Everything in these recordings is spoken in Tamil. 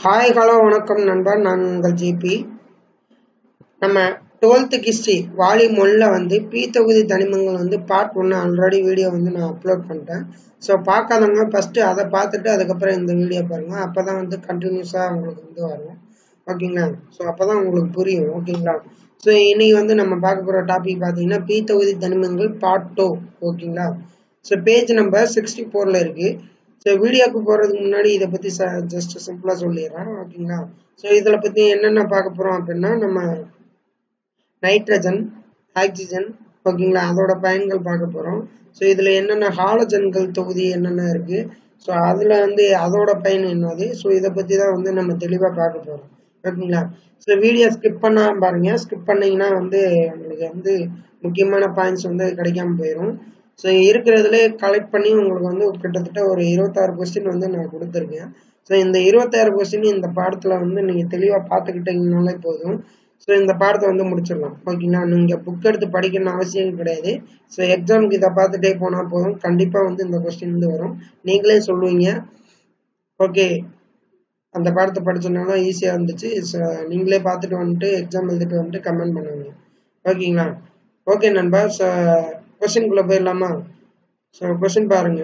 ஹாய் ஹலோ வணக்கம் நண்பர் நான் உங்கள் ஜிபி நம்ம டுவெல்த்து ஹிஸ்ட்ரி வால்யூம் ஒன்ல வந்து பி தொகுதி தனிமங்கள் வந்து பார்ட் ஒன்று ஆல்ரெடி வீடியோ வந்து நான் அப்லோட் பண்ணிட்டேன் ஸோ பார்க்காதவங்க ஃபஸ்ட்டு அதை பார்த்துட்டு அதுக்கப்புறம் இந்த வீடியோ பாருங்கள் அப்போ தான் வந்து கண்டினியூஸாக உங்களுக்கு வந்து வரும் ஓகேங்களா ஸோ அப்போ தான் உங்களுக்கு புரியும் ஓகேங்களா ஸோ இன்னைக்கு வந்து நம்ம பார்க்க போகிற டாபிக் பார்த்தீங்கன்னா பி தொகுதி தனிமங்கள் பார்ட் டூ ஓகேங்களா ஸோ பேஜ் நம்பர் சிக்ஸ்டி ஃபோரில் இருக்குது ஸோ வீடியோக்கு போகிறதுக்கு முன்னாடி இதை பற்றி ச ஜஸ்ட் சிம்பிளாக சொல்லிடுறேன் ஓகேங்களா ஸோ இதில் பற்றி என்னென்ன பார்க்க போகிறோம் அப்படின்னா நம்ம நைட்ரஜன் ஆக்சிஜன் ஓகேங்களா அதோட பயன்கள் பார்க்க போகிறோம் ஸோ இதில் என்னென்ன ஹாலஜன்கள் தொகுதி என்னென்ன இருக்குது ஸோ அதில் வந்து அதோட பயன் என்னது ஸோ இதை பற்றி தான் வந்து நம்ம தெளிவாக பார்க்க போகிறோம் ஓகேங்களா ஸோ வீடியோ ஸ்கிப் பண்ணாம பாருங்க ஸ்கிப் பண்ணீங்கன்னா வந்து உங்களுக்கு வந்து முக்கியமான பாயிண்ட்ஸ் வந்து கிடைக்காம போயிடும் ஸோ இருக்கிறதுல கலெக்ட் பண்ணி உங்களுக்கு வந்து கிட்டத்தட்ட ஒரு இருபத்தாறு கொஸ்டின் வந்து நான் கொடுத்துருக்கேன் ஸோ இந்த இருபத்தாறு கொஸ்டின் இந்த பாடத்தில் வந்து நீங்கள் தெளிவாக பார்த்துக்கிட்டீங்கனாலே போதும் ஸோ இந்த பாடத்தை வந்து முடிச்சிடலாம் ஓகேங்களா நீங்கள் புக் எடுத்து படிக்கணும்னு அவசியம் கிடையாது ஸோ எக்ஸாமுக்கு இதை பார்த்துட்டே போனால் போதும் கண்டிப்பாக வந்து இந்த கொஸ்டின் வந்து வரும் நீங்களே சொல்லுவீங்க ஓகே அந்த பாடத்தை படிச்சதுனால ஈஸியாக இருந்துச்சு ஸோ நீங்களே பார்த்துட்டு வந்துட்டு எக்ஸாம் எழுதிட்டு வந்துட்டு கமெண்ட் பண்ணுவீங்க ஓகேங்களா ஓகே நண்பா ஸோ கொஸ்டின்குள்ளே போயிடலாமா ஸோ கொஸ்டின் பாருங்க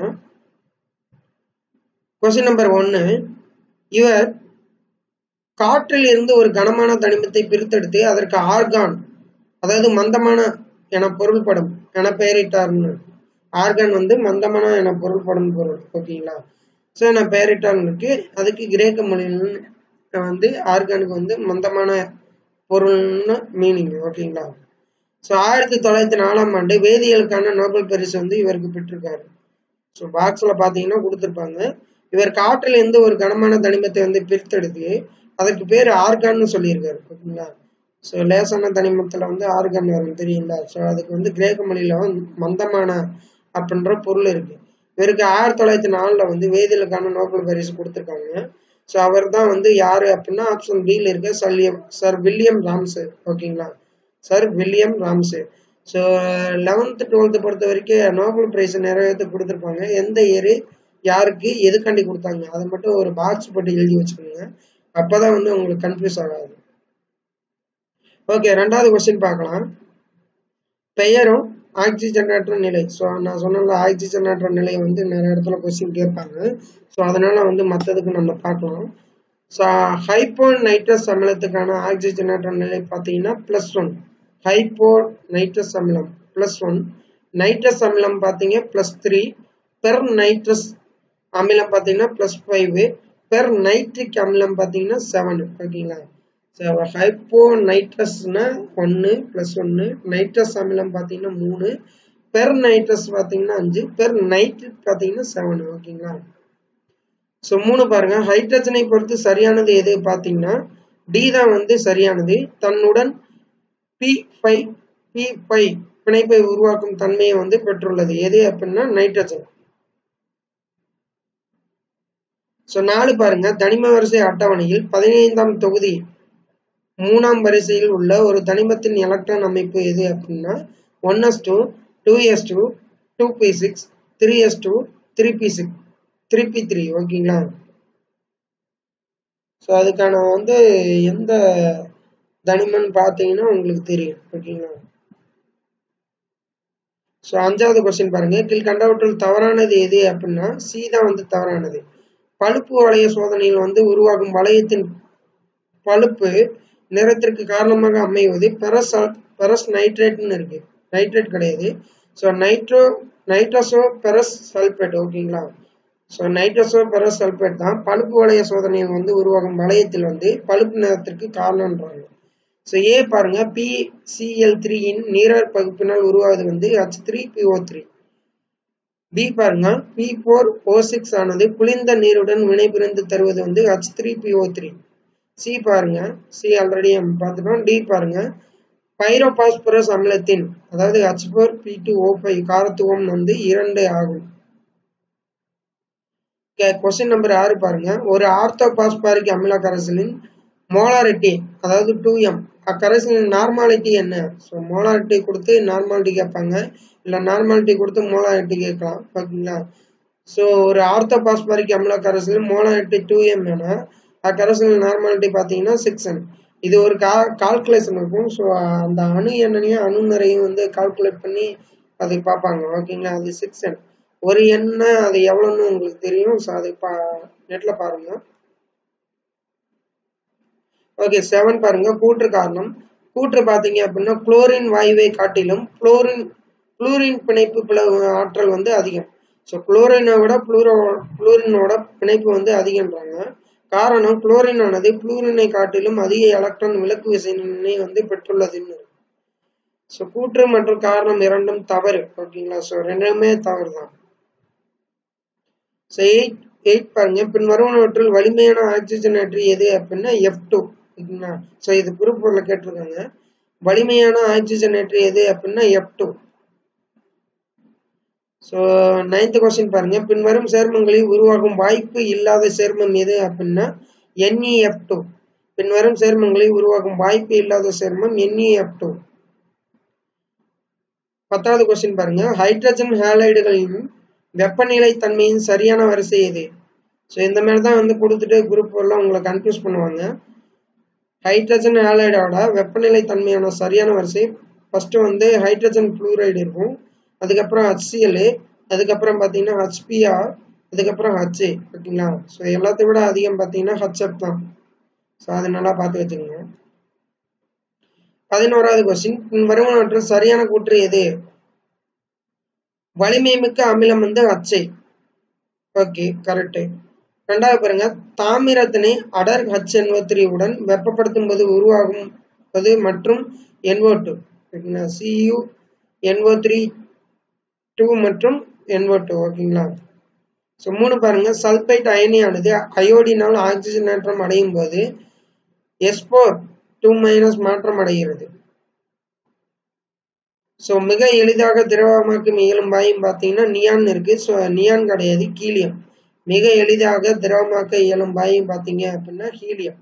கொஸ்டின் நம்பர் ஒன்று இவர் காற்றில் இருந்து ஒரு கனமான தனிமத்தை பிரித்தெடுத்து அதற்கு ஆர்கான் அதாவது மந்தமான என பொருள்படும் என பெயரிட்டார்னு ஆர்கான் வந்து மந்தமான என பொருள்படும் பொருள் ஓகேங்களா ஸோ நான் பெயரிட்டான் இருக்கு அதுக்கு கிரேக்க மொழியில் வந்து ஆர்கானுக்கு வந்து மந்தமான பொருள்னு மீனிங் ஓகேங்களா ஸோ ஆயிரத்தி தொள்ளாயிரத்தி நாலாம் ஆண்டு வேதியியலுக்கான நோபல் பரிசு வந்து இவருக்கு பெற்றிருக்காரு ஸோ பாக்ஸில் பார்த்தீங்கன்னா கொடுத்துருப்பாங்க இவர் காற்றில் இருந்து ஒரு கனமான தனிமத்தை வந்து பிரித்தெடுத்து அதற்கு பேர் ஆர்கான்னு சொல்லியிருக்காரு ஓகேங்களா ஸோ லேசான தனிமத்தில் வந்து ஆர்கான் வரும் தெரியல ஸோ அதுக்கு வந்து கிரேக்க மொழியில வந்து மந்தமான அப்படின்ற பொருள் இருக்கு இவருக்கு ஆயிரத்தி தொள்ளாயிரத்தி நாலுல வந்து வேதியியலுக்கான நோபல் பரிசு கொடுத்துருக்காங்க ஸோ அவர் தான் வந்து யாரு அப்படின்னா ஆப்ஷன் பியில் இருக்க சல்லியம் சார் வில்லியம் ராம்சு ஓகேங்களா sir William Ramsay so eleventh twelfth பொறுத்த வரைக்கும் நோபல் பிரைஸ் நிறைவேற்ற கொடுத்துருப்பாங்க எந்த இயரு யாருக்கு எதுக்காண்டி கொடுத்தாங்க அதை மட்டும் ஒரு பாக்ஸ் போட்டு எழுதி வச்சுக்கோங்க அப்போதான் வந்து உங்களுக்கு கன்ஃபியூஸ் ஆகாது ஓகே ரெண்டாவது கொஸ்டின் பார்க்கலாம் பெயரும் ஆக்சிஜனேற்ற நிலை ஸோ நான் சொன்ன ஆக்சிஜனேற்ற நிலையை வந்து நிறைய இடத்துல கொஸ்டின் கேட்பாங்க ஸோ அதனால வந்து மற்றதுக்கு நம்ம பார்க்கலாம் ஸோ ஹைப்போ நைட்ரஸ் அமிலத்துக்கான ஆக்சிஜனேற்ற நிலை பார்த்தீங்கன்னா ப்ளஸ் ஒன் ஹைப்போ நைட்ரஸ் அமிலம் ப்ளஸ் ஒன் நைட்ரஸ் அமிலம் பார்த்தீங்க ப்ளஸ் த்ரீ பெர் நைட்ரஸ் அமிலம் பார்த்தீங்கன்னா ப்ளஸ் ஃபைவ் பெர் நைட்ரிக் அமிலம் பார்த்தீங்கன்னா செவன் ஓகேங்களா ஸோ ஹைப்போ நைட்ரஸ்னா ஒன்று ப்ளஸ் ஒன்று நைட்ரஸ் அமிலம் பார்த்தீங்கன்னா மூணு பெர் நைட்ரஸ் பார்த்தீங்கன்னா அஞ்சு பெர் நைட்ரிக் பார்த்தீங்கன்னா செவன் ஓகேங்களா ஸோ மூணு பாருங்க ஹைட்ரஜனை பொறுத்து சரியானது எது பார்த்தீங்கன்னா டி தான் வந்து சரியானது தன்னுடன் பி ஃபைவ் பி ஃபைவ் பிணைப்பை உருவாக்கும் தன்மையை வந்து பெற்றுள்ளது எது அப்படின்னா நைட்ரஜன் ஸோ நாலு பாருங்க தனிம வரிசை அட்டவணையில் பதினைந்தாம் தொகுதி மூணாம் வரிசையில் உள்ள ஒரு தனிமத்தின் எலக்ட்ரான் அமைப்பு எது அப்படின்னா one s two two s two two p six three s two three p six three p three ஓகேங்களா ஸோ அதுக்கான வந்து எந்த தனிமன் பார்த்தீங்கன்னா உங்களுக்கு தெரியும் ஓகேங்களா ஸோ அஞ்சாவது கொஸ்டின் பாருங்க கீழ்கண்டவற்றில் தவறானது எது அப்படின்னா சி தான் வந்து தவறானது பழுப்பு வளைய சோதனையில் வந்து உருவாகும் வளையத்தின் பழுப்பு நிறத்திற்கு காரணமாக அமைவது பெரஸ் பெரஸ் நைட்ரேட்னு இருக்கு நைட்ரேட் கிடையாது so nitro nitroso ferrous sulphate ஓகேங்களா ஸோ நைட்ரஸோ பெரஸ் சல்பேட் தான் பழுப்பு வளைய சோதனையில் வந்து உருவாகும் வளையத்தில் வந்து பழுப்பு நிறத்திற்கு காரணம்ன்றாங்க ஸோ ஏ பாருங்க பி சிஎல் த்ரீயின் நீரார் பகுப்பினால் உருவாவது வந்து H three PO three B பாருங்க பி ஃபோர் ஓ சிக்ஸ் ஆனது குளிர்ந்த நீருடன் வினைபுரிந்து தருவது வந்து H three PO three C பாருங்க சி ஆல்ரெடி நம்ம பார்த்துட்டோம் டி பாருங்க பைரோபாஸ்பரஸ் அமிலத்தின் அதாவது H four P two O five காரத்துவம் வந்து இரண்டு ஆகும் கொஸ்டின் நம்பர் ஆறு பாருங்க ஒரு ஆர்த்தோபாஸ்பாரிக் அமில கரைசலின் மோலாரிட்டி அதாவது டூ எம் அக்கரைசலின் நார்மாலிட்டி என்ன ஸோ மோலாரிட்டி கொடுத்து நார்மாலிட்டி கேட்பாங்க இல்லை நார்மாலிட்டி கொடுத்து மோலாரிட்டி கேட்கலாம் ஓகேங்களா ஸோ ஒரு ஆர்த்தோபாஸ்பாரிக் அமில கரைசலின் மோலாரிட்டி டூ எம் என கரசல் நார்மாலிட்டி பார்த்தீங்கன்னா சிக்ஸ் என் இது ஒரு கா கால்குலேஷன் இருக்கும் ஸோ அந்த அணு எண்ணையும் அணு நிறையும் வந்து கால்குலேட் பண்ணி அதை பார்ப்பாங்க ஓகேங்களா அது சிக்ஸ் என் ஒரு எண்ணை அது எவ்வளோன்னு உங்களுக்கு தெரியும் ஸோ அதை பா நெட்டில் பாருங்க ஓகே செவன் பாருங்க கூற்று காரணம் கூற்று பார்த்தீங்க அப்படின்னா குளோரின் வாயுவை காட்டிலும் குளோரின் குளோரின் பிணைப்பு பிளவு ஆற்றல் வந்து அதிகம் ஸோ குளோரினை விட புளூரோ புளூரினோட பிணைப்பு வந்து அதிகன்றாங்க காரணம் குளோரின் ஆனது புளூரினை காட்டிலும் அதிக எலக்ட்ரான் விளக்கு விசையினை வந்து பெற்றுள்ளதுன்னு ஸோ கூற்று மற்றும் காரணம் இரண்டும் தவறு ஓகேங்களா ஸோ ரெண்டுமே தவறு தான் ஸோ எயிட் எயிட் பாருங்க பின்வருவனவற்றில் வலிமையான ஆக்சிஜனேற்று எது அப்படின்னா எஃப் டூ ஓகேங்களா ஸோ இது குரூப் கேட்டிருக்காங்க வலிமையான ஆக்சிஜனேற்று எது அப்படின்னா F two so ninth question பாருங்க பின்வரும் சேர்மங்களில் உருவாகும் வாய்ப்பு இல்லாத சேர்மம் எது அப்படின்னா என்இஎஃப் டூ பின்வரும் சேர்மங்களில் உருவாகும் வாய்ப்பு இல்லாத சேர்மம் என்இஎஃப் டூ பத்தாவது கொஸ்டின் பாருங்க ஹைட்ரஜன் ஹேலைடுகளின் வெப்பநிலை தன்மையின் சரியான வரிசை எது ஸோ இந்த மாதிரி தான் வந்து கொடுத்துட்டு குரூப் எல்லாம் உங்களை கன்ஃபியூஸ் பண்ணுவாங்க ஹைட்ரஜன் ஹேலைடோட வெப்பநிலை தன்மையான சரியான வரிசை ஃபர்ஸ்ட் வந்து ஹைட்ரஜன் ஃப்ளூரைடு இருக்கும் அதுக்கப்புறம் ஹச்சிஎல் அதுக்கப்புறம் பார்த்தீங்கன்னா ஹச்பிஆர் அதுக்கப்புறம் ஹச் ஓகேங்களா ஸோ எல்லாத்தை விட அதிகம் பார்த்தீங்கன்னா ஹச்எப் தான் ஸோ அதை நல்லா பார்த்து வச்சுக்கோங்க பதினோராவது கொஸ்டின் வருமானத்தில் சரியான கூற்று எது வலிமை மிக்க அமிலம் வந்து ஹச்சை ஓகே கரெக்டு ரெண்டாவது பாருங்க தாமிரத்தினை அடர் ஹச் என்ஓ த்ரீ உடன் வெப்பப்படுத்தும் போது உருவாகும் போது மற்றும் என்ஓ டூ ஓகேங்களா சியு என்ஓ த்ரீ டூ மற்றும் என்ஓ டூ ஓகேங்களா ஸோ மூணு பாருங்க சல்பைட் அயனியானது அயோடினால் ஆக்சிஜனேற்றம் அடையும் போது எஸ்போர் டூ மைனஸ் மாற்றம் அடைகிறது ஸோ மிக எளிதாக திரவமாக்கும் இயலும் வாயும் பார்த்தீங்கன்னா நியான் இருக்கு ஸோ நியான் கிடையாது கீலியம் மிக எளிதாக திரவமாக்க இயலும் வாயும் பார்த்தீங்க அப்படின்னா ஹீலியம்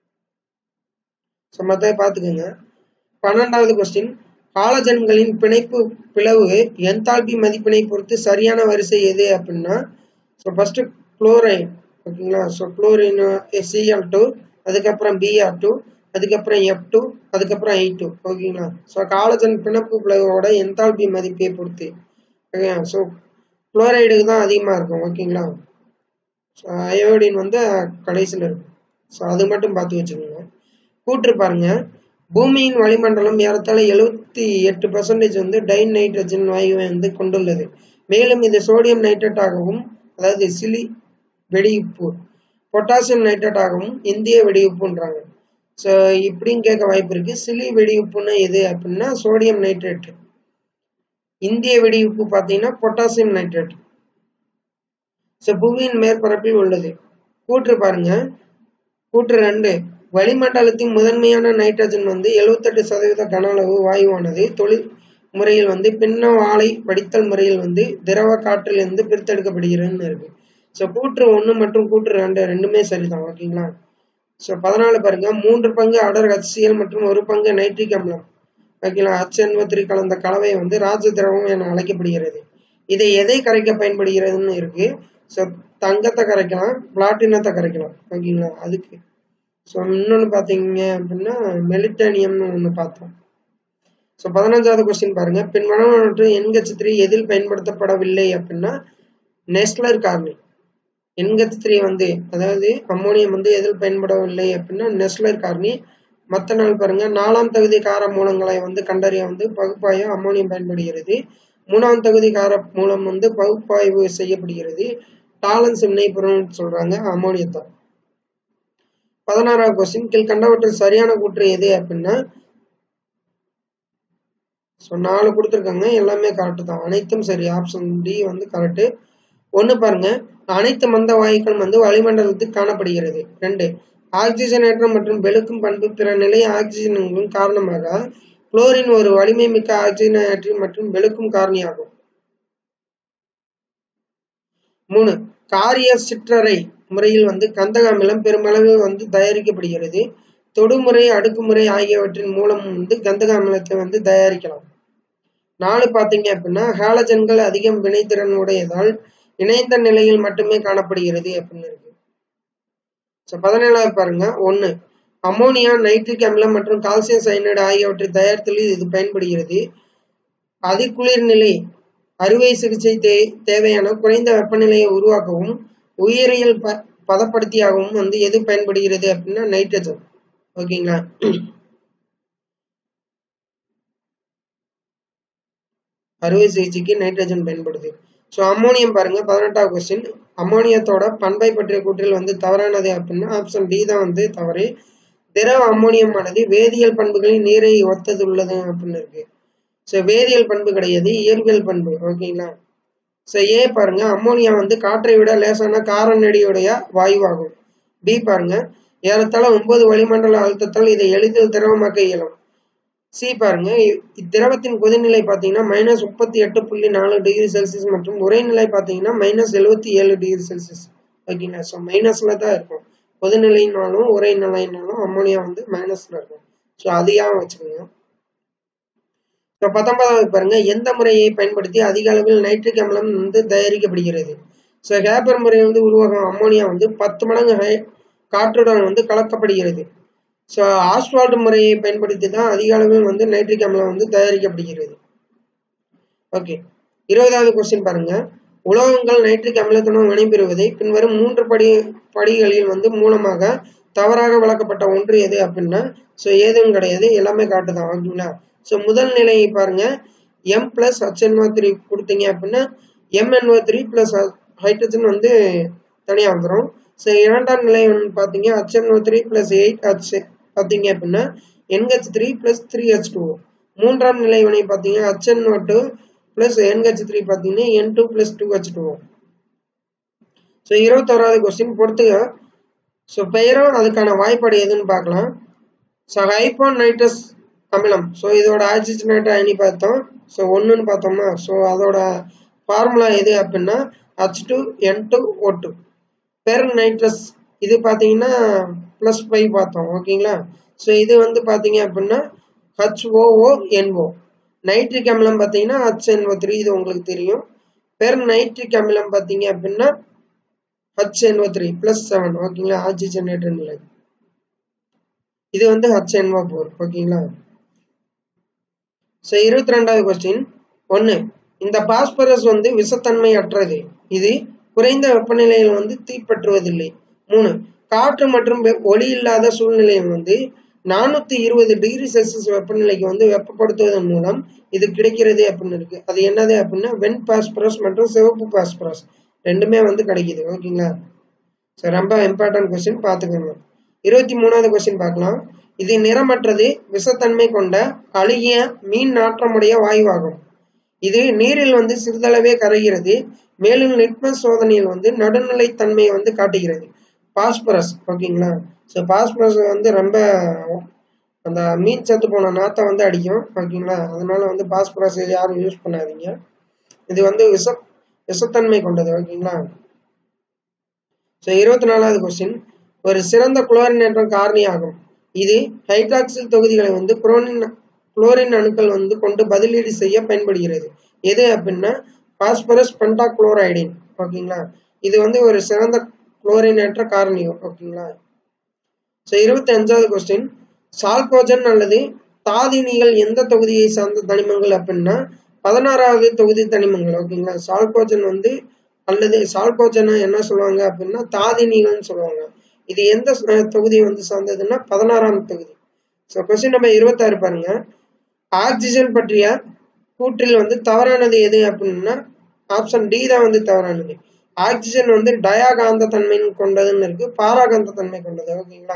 ஸோ மற்ற பார்த்துக்கோங்க பன்னெண்டாவது கொஸ்டின் காலஜன்களின் பிணைப்பு பிளவு என்தால்பி மதிப்பினை பொறுத்து சரியான வரிசை எது அப்படின்னா ஸோ ஃபர்ஸ்ட் குளோரைன் ஓகேங்களா ஸோ குளோரின் சிஎல் டூ அதுக்கப்புறம் பிஆர் டூ அதுக்கப்புறம் எஃப் டூ அதுக்கப்புறம் ஐ டூ ஓகேங்களா ஸோ காலஜன் பிணைப்பு பிளவோட என்தால்பி மதிப்பை பொறுத்து ஓகேங்களா ஸோ குளோரைடுக்கு தான் அதிகமாக இருக்கும் ஓகேங்களா ஸோ அயோடின் வந்து கடைசியில் இருக்கும் ஸோ அது மட்டும் பார்த்து வச்சுக்கோங்க கூற்று பாருங்க பூமியின் வளிமண்டலம் ஏறத்தாழ எழுபத்தி எட்டு பர்சன்டேஜ் வந்து டைன் நைட்ரஜன் வாயுவை வந்து கொண்டுள்ளது மேலும் இது சோடியம் நைட்ரேட்டாகவும் அதாவது சிலி வெடியுப்பு பொட்டாசியம் நைட்ரேட்டாகவும் இந்திய வெடியுப்புன்றாங்க ஸோ இப்படியும் கேட்க வாய்ப்பு இருக்கு சிலி வெடியுப்புன்னா எது அப்படின்னா சோடியம் நைட்ரேட் இந்திய வெடியுப்பு பார்த்தீங்கன்னா பொட்டாசியம் நைட்ரேட் ஸோ புவியின் மேற்பரப்பில் உள்ளது கூற்று பாருங்க கூற்று ரெண்டு வளிமண்டலத்தின் முதன்மையான நைட்ரஜன் வந்து எழுபத்தெட்டு சதவீத கன அளவு வாயுவானது தொழில் முறையில் வந்து பின்ன வாழை வடித்தல் முறையில் வந்து திரவ காற்றிலிருந்து பிரித்தெடுக்கப்படுகிறதுன்னு இருக்கு ஸோ கூற்று ஒன்று மற்றும் கூற்று ரெண்டு ரெண்டுமே சரிதான் ஓகேங்களா ஸோ பதினாலு பாருங்க மூன்று பங்கு அடர் ஹச்சிஎல் மற்றும் ஒரு பங்கு நைட்ரிக் அமிலம் ஓகேங்களா ஹச் கலந்த கலவை வந்து ராஜ திரவம் என அழைக்கப்படுகிறது இதை எதை கரைக்க பயன்படுகிறதுன்னு இருக்கு ஸோ தங்கத்தை கரைக்கலாம் பிளாட்டினத்தை கரைக்கலாம் ஓகேங்களா அதுக்கு ஸோ இன்னொன்று பார்த்தீங்க அப்படின்னா மெலிட்டானியம்னு ஒன்று பார்த்தோம் ஸோ பதினஞ்சாவது கொஸ்டின் பாருங்க பின்வரவற்று என்கச் த்ரீ எதில் பயன்படுத்தப்படவில்லை அப்படின்னா நெஸ்லர் கார்னி என்கச் த்ரீ வந்து அதாவது அம்மோனியம் வந்து எதில் பயன்படவில்லை அப்படின்னா நெஸ்லர் கார்னி மற்ற நாள் பாருங்க நாலாம் தகுதி கார மூலங்களை வந்து கண்டறிய வந்து பகுப்பாய்வு அம்மோனியம் பயன்படுகிறது மூணாம் தகுதி கார மூலம் வந்து பகுப்பாய்வு செய்யப்படுகிறது டாலன்ஸ் வினைப்பொருள் சொல்றாங்க அம்மோனியத்தை பதினாறாவது கொஸ்டின் கீழ்கண்டவற்றில் சரியான கூற்று எது அப்படின்னா ஸோ நாலு கொடுத்துருக்காங்க எல்லாமே கரெக்டு தான் அனைத்தும் சரி ஆப்ஷன் டி வந்து கரெக்டு ஒன்று பாருங்க அனைத்து மந்த வாயுக்களும் வந்து வளிமண்டலத்தில் காணப்படுகிறது ரெண்டு ஆக்சிஜனேற்றம் மற்றும் வெளுக்கும் பண்பு பிற நிலை ஆக்சிஜன்களின் காரணமாக குளோரின் ஒரு வலிமை மிக்க ஆக்சிஜனேற்றி மற்றும் வெளுக்கும் காரணியாகும் மூணு காரிய சிற்றறை முறையில் வந்து கந்தக அமிலம் பெருமளவில் வந்து தயாரிக்கப்படுகிறது தொடுமுறை அடுக்குமுறை ஆகியவற்றின் மூலம் வந்து கந்தக அமிலத்தை வந்து தயாரிக்கலாம் நாலு பார்த்தீங்க அப்படின்னா ஹாலஜன்கள் அதிகம் வினைத்திறன் உடையதால் இணைந்த நிலையில் மட்டுமே காணப்படுகிறது அப்படின்னு இருக்கு ஸோ பதினேழாவது பாருங்க ஒன்று அமோனியா நைட்ரிக் அமிலம் மற்றும் கால்சியம் சயனைடு ஆகியவற்றை தயாரித்தலில் இது பயன்படுகிறது அதிகுளிர் நிலை அறுவை சிகிச்சை தே தேவையான குறைந்த வெப்பநிலையை உருவாக்கவும் உயிரியல் ப பதப்படுத்தியாகவும் வந்து எது பயன்படுகிறது அப்படின்னா நைட்ரஜன் ஓகேங்களா அறுவை சிகிச்சைக்கு நைட்ரஜன் பயன்படுது ஸோ அம்மோனியம் பாருங்க பதினெட்டாவது கொஸ்டின் அம்மோனியத்தோட பண்பை பற்றிய கூற்றில் வந்து தவறானது அப்படின்னா ஆப்ஷன் டி தான் வந்து தவறு திரவ அம்மோனியம் ஆனது வேதியியல் பண்புகளில் நீரை ஒத்தது உள்ளது அப்படின்னு இருக்கு ஸோ வேதியியல் பண்பு கிடையாது இயற்பியல் பண்பு ஓகேங்களா ஸோ ஏ பாருங்க அம்மோனியா வந்து காற்றை விட லேசான காரநெடியுடைய வாயுவாகும் பி பாருங்க ஏறத்தாழ ஒன்பது வளிமண்டல அழுத்தத்தால் இதை எளிதில் திரவமாக்க இயலும் சி பாருங்க இத்திரவத்தின் கொதிநிலை பார்த்தீங்கன்னா மைனஸ் முப்பத்தி எட்டு புள்ளி நாலு டிகிரி செல்சியஸ் மற்றும் உரைநிலை பார்த்தீங்கன்னா மைனஸ் எழுபத்தி ஏழு டிகிரி செல்சியஸ் ஓகேங்களா ஸோ மைனஸ்ல தான் இருக்கும் கொதிநிலைனாலும் உரைநிலைனாலும் அம்மோனியா வந்து மைனஸ்ல இருக்கும் ஸோ அதையாக வச்சுக்கோங்க ஸோ பத்தொன்பதாவது பாருங்க எந்த முறையை பயன்படுத்தி அதிக அளவில் நைட்ரிக் அமிலம் வந்து தயாரிக்கப்படுகிறது ஸோ ஹேப்பர் முறை வந்து உருவாகும் அம்மோனியா வந்து பத்து மடங்கு ஹை காற்றுடன் வந்து கலக்கப்படுகிறது ஸோ ஆஸ்வால்ட் முறையை பயன்படுத்தி தான் அதிக அளவில் வந்து நைட்ரிக் அமிலம் வந்து தயாரிக்கப்படுகிறது ஓகே இருபதாவது கொஸ்டின் பாருங்க உலோகங்கள் நைட்ரிக் அமிலத்துடன் வினைபெறுவதை பின்வரும் மூன்று படி படிகளில் வந்து மூலமாக தவறாக விளக்கப்பட்ட ஒன்று எது அப்படின்னா ஸோ ஏதும் கிடையாது எல்லாமே காட்டுதான் ஓகேங்களா ஸோ முதல் நிலையை பாருங்க எம் பிளஸ் ஹச்என்ஓ த்ரீ கொடுத்தீங்க அப்படின்னா எம்என்ஓ த்ரீ பிளஸ் ஹைட்ரஜன் வந்து தனியாக வந்துடும் ஸோ இரண்டாம் நிலை வந்து பார்த்தீங்க HNO three plus eight H பார்த்தீங்க அப்படின்னா NH three plus three H two மூன்றாம் நிலை வினை பார்த்தீங்க HNO two plus NH three பார்த்தீங்கன்னா N two plus two H two so இருபத்தோராவது கொஸ்டின் பொறுத்துக ஸோ பெயரும் அதுக்கான வாய்ப்பாடு எதுன்னு பார்க்கலாம் ஸோ ஹைப்போன் நைட்ரஸ் அமிலம் ஸோ இதோட ஆக்சிஜனேட் அயனி பார்த்தோம் ஸோ ஒன்றுன்னு பார்த்தோம்னா ஸோ அதோட ஃபார்முலா எது அப்படின்னா H two N two O two per nitrous இது பார்த்தீங்கன்னா ப்ளஸ் ஃபைவ் பார்த்தோம் ஓகேங்களா ஸோ இது வந்து பார்த்தீங்க அப்படின்னா ஹச்ஓஓ என்ஓ நைட்ரிக் அமிலம் பார்த்தீங்கன்னா ஹச்என்ஓ த்ரீ இது உங்களுக்கு தெரியும் பெர் நைட்ரிக் அமிலம் பார்த்தீங்க அப்படின்னா ஹச்என்ஓ த்ரீ ப்ளஸ் செவன் ஓகேங்களா ஆக்சிஜனேட்டர் நிலை இது வந்து ஹச்என்ஓ ஃபோர் ஓகேங்களா ஸோ இருபத்தி ரெண்டாவது கொஸ்டின் ஒன்று இந்த பாஸ்பரஸ் வந்து விஷத்தன்மை அற்றது இது குறைந்த வெப்பநிலையில் வந்து தீப்பற்றுவதில்லை மூணு காற்று மற்றும் ஒளி இல்லாத சூழ்நிலையில் வந்து நானூத்தி இருபது டிகிரி செல்சியஸ் வெப்பநிலைக்கு வந்து வெப்பப்படுத்துவதன் மூலம் இது கிடைக்கிறது அப்படின்னு இருக்கு அது என்னது அப்படின்னா வெண் பாஸ்பரஸ் மற்றும் சிவப்பு பாஸ்பரஸ் ரெண்டுமே வந்து கிடைக்குது ஓகேங்களா ஸோ ரொம்ப இம்பார்ட்டன்ட் கொஸ்டின் பார்த்துக்கோங்க இருபத்தி மூணாவது கொஸ்டின் பார்க்கலாம் இது நிறமற்றது விஷத்தன்மை கொண்ட அழுகிய மீன் நாற்றமுடைய வாயுவாகும் இது நீரில் வந்து சிறிதளவே கரைகிறது மேலும் லிட்மஸ் சோதனையில் வந்து நடுநிலை தன்மையை வந்து காட்டுகிறது பாஸ்பரஸ் ஓகேங்களா ஸோ பாஸ்பரஸ் வந்து ரொம்ப அந்த மீன் சத்து போன நாத்தை வந்து அடிக்கும் ஓகேங்களா அதனால வந்து பாஸ்பரஸ் யாரும் யூஸ் பண்ணாதீங்க இது வந்து விஷ விஷத்தன்மை கொண்டது ஓகேங்களா ஸோ இருபத்தி நாலாவது கொஸ்டின் ஒரு சிறந்த குளோரினேற்றம் காரணி ஆகும் இது ஹைட்ராக்சில் தொகுதிகளை வந்து குளோரின் குளோரின் அணுக்கள் வந்து கொண்டு பதிலீடு செய்ய பயன்படுகிறது எது அப்படின்னா பாஸ்பரஸ் பென்டாக்ளோரைடின் ஓகேங்களா இது வந்து ஒரு சிறந்த குளோரினேற்ற காரணி ஓகேங்களா ஸோ இருபத்தி அஞ்சாவது கொஸ்டின் சால்கோஜன் அல்லது தாதினிகள் எந்த தொகுதியை சார்ந்த தனிமங்கள் அப்படின்னா பதினாறாவது தொகுதி தனிமங்கள் ஓகேங்களா சால்கோஜன் வந்து அல்லது சால்கோஜனை என்ன சொல்லுவாங்க அப்படின்னா தாதினிகள்னு சொல்லுவாங்க இது எந்த தொகுதியை வந்து சார்ந்ததுன்னா பதினாறாம் தொகுதி ஸோ கொஸ்டின் நம்பர் இருபத்தாறு பாருங்க ஆக்சிஜன் பற்றிய கூற்றில் வந்து தவறானது எது அப்படின்னா ஆப்ஷன் டி தான் வந்து தவறானது ஆக்சிஜன் வந்து டயாகாந்த தன்மை கொண்டதுன்னு இருக்கு பாராகாந்த தன்மை கொண்டது ஓகேங்களா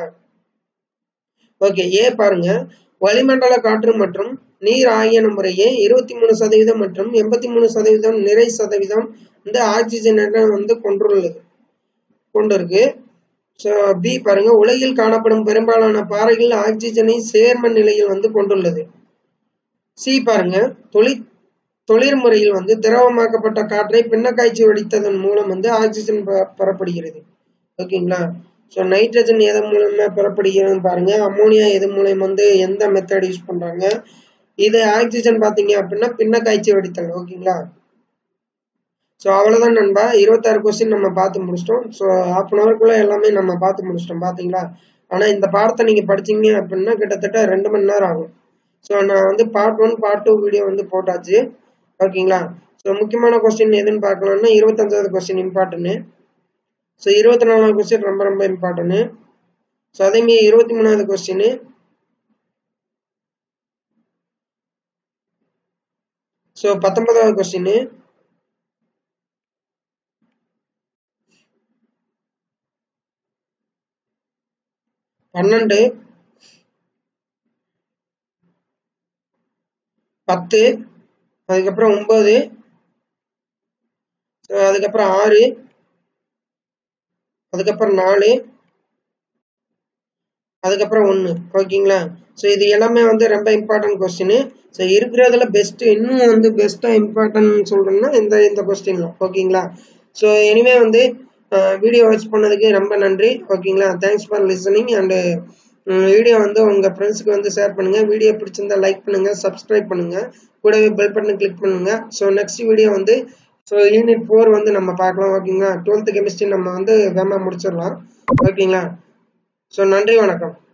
ஓகே ஏ பாருங்க வளிமண்டல காற்று மற்றும் நீர் ஆகியன முறையே இருபத்தி மூணு சதவீதம் மற்றும் எண்பத்தி மூணு சதவீதம் நிறை சதவீதம் வந்து ஆக்சிஜன் வந்து கொண்டுள்ளது கொண்டிருக்கு ஸோ பி பாருங்க உலகில் காணப்படும் பெரும்பாலான பாறைகள் ஆக்சிஜனை சேர்ம நிலையில் வந்து கொண்டுள்ளது சி பாருங்க தொழிற் தொழில் முறையில் வந்து திரவமாக்கப்பட்ட காற்றை பின்னக்காய்ச்சி வடித்ததன் மூலம் வந்து ஆக்சிஜன் பெறப்படுகிறது ஓகேங்களா ஸோ நைட்ரஜன் எதன் மூலமா பெறப்படுகிறதுன்னு பாருங்க அம்மோனியா எது மூலம் வந்து எந்த மெத்தட் யூஸ் பண்றாங்க இது ஆக்சிஜன் பார்த்தீங்க அப்படின்னா பின்னக்காய்ச்சி வடித்தல் ஓகேங்களா ஸோ அவ்வளோதான் நண்பா இருபத்தாறு கொஸ்டின் நம்ம பார்த்து முடிச்சிட்டோம் ஸோ ஹாஃப் அன் ஹவருக்குள்ளே எல்லாமே நம்ம பார்த்து முடிச்சிட்டோம் பார்த்தீங்களா ஆனால் இந்த பாடத்தை நீங்கள் படிச்சீங்க அப்படின்னா கிட்டத்தட்ட ரெண்டு மணி நேரம் ஆகும் ஸோ நான் வந்து part one part two video வந்து போட்டாச்சு ஓகேங்களா ஸோ முக்கியமான கொஸ்டின் எதுன்னு பார்க்கலாம்னா இருபத்தஞ்சாவது கொஸ்டின் இம்பார்ட்டன்ட் ஸோ இருபத்தி நாலாவது கொஸ்டின் ரொம்ப ரொம்ப இம்பார்ட்டன்ட் ஸோ அதேமாரி இருபத்தி மூணாவது கொஸ்டின் ஸோ பத்தொன்பதாவது கொஸ்டின் பன்னெண்டு பத்து அதுக்கப்புறம் ஒன்பது அதுக்கப்புறம் ஆறு அதுக்கப்புறம் நாலு அதுக்கப்புறம் ஒன்று ஓகேங்களா ஸோ இது எல்லாமே வந்து ரொம்ப இம்பார்ட்டன்ட் கொஸ்டின் ஸோ இருக்கிறதுல பெஸ்ட் இன்னும் வந்து பெஸ்ட்டாக இம்பார்ட்டன்ட் சொல்கிறேன்னா இந்த இந்த கொஸ்டின்ல ஓகேங்களா ஸோ எனிவே வந்து வீடியோ வாட்ச் பண்ணதுக்கு ரொம்ப நன்றி ஓகேங்களா thanks for listening and video வந்து உங்கள் ஃப்ரெண்ட்ஸுக்கு வந்து ஷேர் பண்ணுங்கள் வீடியோ பிடிச்சிருந்தா லைக் பண்ணுங்கள் சப்ஸ்கிரைப் பண்ணுங்கள் கூடவே பெல் பட்டனை கிளிக் பண்ணுங்கள் ஸோ நெக்ஸ்ட் வீடியோ வந்து ஸோ யூனிட் ஃபோர் வந்து நம்ம பார்க்கலாம் ஓகேங்களா டுவெல்த்து கெமிஸ்ட்ரி நம்ம வந்து வேமா முடிச்சிடலாம் ஓகேங்களா ஸோ நன்றி வணக்கம்